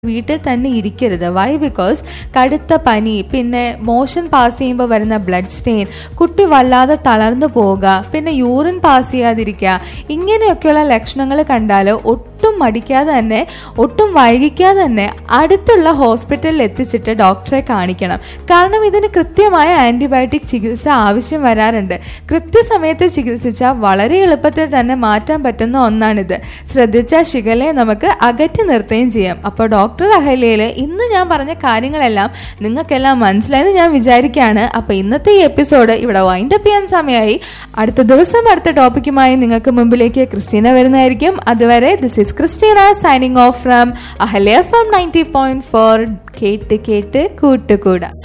വീട്ടിൽ തന്നെ ഇരിക്കരുത് വൈ ബിക്കോസ് കടുത്ത പനി പിന്നെ മോഷൻ പാസ് ചെയ്യുമ്പോൾ വരുന്ന ബ്ലഡ് സ്റ്റെയിൻ കുട്ടി വല്ലാതെ തളർന്നു പോവുക പിന്നെ യൂറിൻ പാസ് ചെയ്യാതിരിക്കുക ഇങ്ങനെയൊക്കെയുള്ള ലക്ഷണങ്ങൾ കണ്ടാൽ ഒട്ടും മടിക്കാതെ തന്നെ ഒട്ടും വൈകിക്കാതെ തന്നെ അടുത്തുള്ള ഹോസ്പിറ്റലിൽ എത്തിച്ചിട്ട് ഡോക്ടറെ കാണിക്കണം കാരണം ഇതിന് കൃത്യമായ ആന്റിബയോട്ടിക് ചികിത്സ ആവശ്യം വരാറുണ്ട് കൃത്യസമയത്ത് ചികിത്സിച്ചാൽ വളരെ എളുപ്പത്തിൽ തന്നെ മാറ്റാൻ പറ്റുന്ന ഒന്നാണിത് ശ്രദ്ധിച്ച ഷിഗലയെ നമുക്ക് അകറ്റി നിർത്തുകയും ചെയ്യാം അപ്പോൾ ഡോക്ടർ അഹല്യയിൽ ഇന്ന് ഞാൻ പറഞ്ഞ കാര്യങ്ങളെല്ലാം നിങ്ങൾക്കെല്ലാം മനസ്സിലായെന്ന് ഞാൻ വിചാരിക്കുകയാണ് അപ്പോൾ ഇന്നത്തെ ഈ എപ്പിസോഡ് ഇവിടെ വൈൻഡ് അപ്പ് ചെയ്യാൻ സമയമായി അടുത്ത ദിവസം അടുത്ത ടോപ്പിക്കുമായി നിങ്ങൾക്ക് മുമ്പിലേക്ക് ക്രിസ്റ്റീന വരുന്നതായിരിക്കും അതുവരെ this is Christina signing off from Ahalya FM ninety point four ഫോർ കേട്ട് കേട്ട് കൂട്ടുകൂടാ